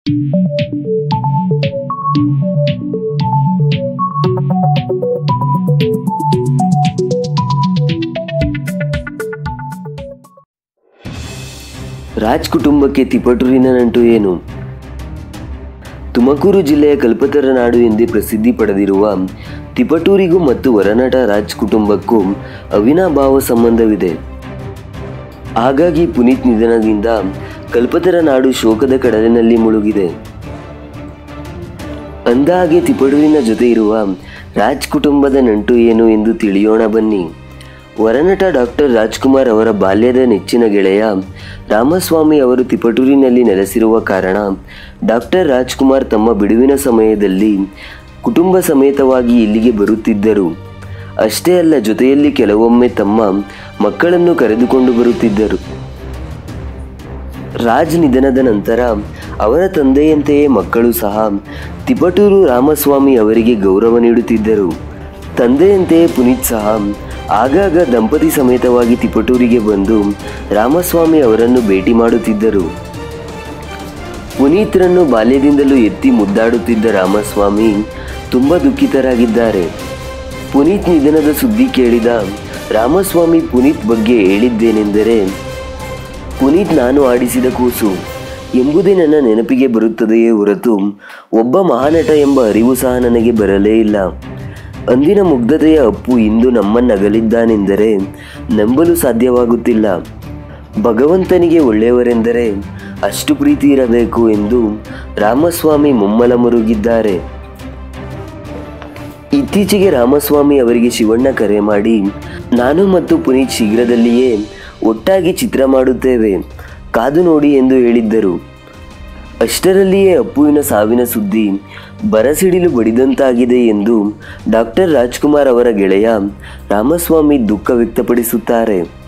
ರಾಜ್ ಕುಟುಂಬಕ್ಕೆ ತಿಪಟೂರಿನ ನಂಟು ಏನು ತುಮಕೂರು ಜಿಲ್ಲೆಯ ಕಲ್ಪತರ ನಾಡು ಎಂದೇ ಪ್ರಸಿದ್ಧಿ ಪಡೆದಿರುವ ತಿಪಟೂರಿಗೂ ಮತ್ತು ವರನಟ ರಾಜ್ ಕುಟುಂಬಕ್ಕೂ ಅವಿನಾಭಾವ ಸಂಬಂಧವಿದೆ ಹಾಗಾಗಿ ಪುನೀತ್ ನಿಧನದಿಂದ ಕಲ್ಪತರ ನಾಡು ಶೋಕದ ಕಡಲಿನಲ್ಲಿ ಮುಳುಗಿದೆ ಅಂದಹಾಗೆ ತಿಪಟೂರಿನ ಜೊತೆ ಇರುವ ರಾಜ್ ಕುಟುಂಬದ ನಂಟು ಏನು ಎಂದು ತಿಳಿಯೋಣ ಬನ್ನಿ ವರನಟ ಡಾಕ್ಟರ್ ರಾಜ್ಕುಮಾರ್ ಅವರ ಬಾಲ್ಯದ ನೆಚ್ಚಿನ ಗೆಳೆಯ ರಾಮಸ್ವಾಮಿ ಅವರು ತಿಪಟೂರಿನಲ್ಲಿ ನೆಲೆಸಿರುವ ಕಾರಣ ಡಾಕ್ಟರ್ ರಾಜ್ಕುಮಾರ್ ತಮ್ಮ ಬಿಡುವಿನ ಸಮಯದಲ್ಲಿ ಕುಟುಂಬ ಸಮೇತವಾಗಿ ಇಲ್ಲಿಗೆ ಬರುತ್ತಿದ್ದರು ಅಷ್ಟೇ ಅಲ್ಲ ಜೊತೆಯಲ್ಲಿ ಕೆಲವೊಮ್ಮೆ ತಮ್ಮ ಮಕ್ಕಳನ್ನು ಕರೆದುಕೊಂಡು ಬರುತ್ತಿದ್ದರು ರಾಜ್ ನಿಧನದ ನಂತರ ಅವರ ತಂದೆಯಂತೆಯೇ ಮಕ್ಕಳು ಸಹ ತಿಪಟೂರು ರಾಮಸ್ವಾಮಿ ಅವರಿಗೆ ಗೌರವ ನೀಡುತ್ತಿದ್ದರು ತಂದೆಯಂತೆಯೇ ಪುನೀತ್ ಸಹ ಆಗಾಗ ದಂಪತಿ ಸಮೇತವಾಗಿ ತಿಪಟೂರಿಗೆ ಬಂದು ರಾಮಸ್ವಾಮಿ ಅವರನ್ನು ಭೇಟಿ ಮಾಡುತ್ತಿದ್ದರು ಪುನೀತ್ರನ್ನು ಬಾಲ್ಯದಿಂದಲೂ ಎತ್ತಿ ಮುದ್ದಾಡುತ್ತಿದ್ದ ರಾಮಸ್ವಾಮಿ ತುಂಬ ದುಃಖಿತರಾಗಿದ್ದಾರೆ ಪುನೀತ್ ನಿಧನದ ಸುದ್ದಿ ಕೇಳಿದ ರಾಮಸ್ವಾಮಿ ಪುನೀತ್ ಬಗ್ಗೆ ಹೇಳಿದ್ದೇನೆಂದರೆ ಪುನೀತ್ ನಾನು ಆಡಿಸಿದ ಕೂಸು ಎಂಬುದೇ ನನ್ನ ನೆನಪಿಗೆ ಬರುತ್ತದೆಯೇ ಹೊರತು ಒಬ್ಬ ಮಹಾನಟ ಎಂಬ ಅರಿವು ಸಹ ನನಗೆ ಬರಲೇ ಇಲ್ಲ ಅಂದಿನ ಮುಗ್ಧತೆಯ ಅಪ್ಪು ಇಂದು ನಮ್ಮನ್ನಗಲಿದ್ದಾನೆಂದರೆ ನಂಬಲು ಸಾಧ್ಯವಾಗುತ್ತಿಲ್ಲ ಭಗವಂತನಿಗೆ ಒಳ್ಳೆಯವರೆಂದರೆ ಅಷ್ಟು ಪ್ರೀತಿ ಇರಬೇಕು ಎಂದು ರಾಮಸ್ವಾಮಿ ಮುಮ್ಮಲ ಮುರುಗಿದ್ದಾರೆ ಇತ್ತೀಚೆಗೆ ರಾಮಸ್ವಾಮಿ ಅವರಿಗೆ ಶಿವಣ್ಣ ಕರೆ ಮಾಡಿ ನಾನು ಮತ್ತು ಪುನೀತ್ ಶೀಘ್ರದಲ್ಲಿಯೇ ಒಟ್ಟಾಗಿ ಚಿತ್ರ ಮಾಡುತ್ತೇವೆ ಕಾದು ನೋಡಿ ಎಂದು ಹೇಳಿದ್ದರು ಅಷ್ಟರಲ್ಲಿಯೇ ಅಪ್ಪುವಿನ ಸಾವಿನ ಸುದ್ದಿ ಬರಸಿಡಿಲು ಬಡಿದಂತಾಗಿದೆ ಎಂದು ಡಾಕ್ಟರ್ ರಾಜ್ಕುಮಾರ್ ಅವರ ಗೆಳೆಯ ರಾಮಸ್ವಾಮಿ ದುಃಖ ವ್ಯಕ್ತಪಡಿಸುತ್ತಾರೆ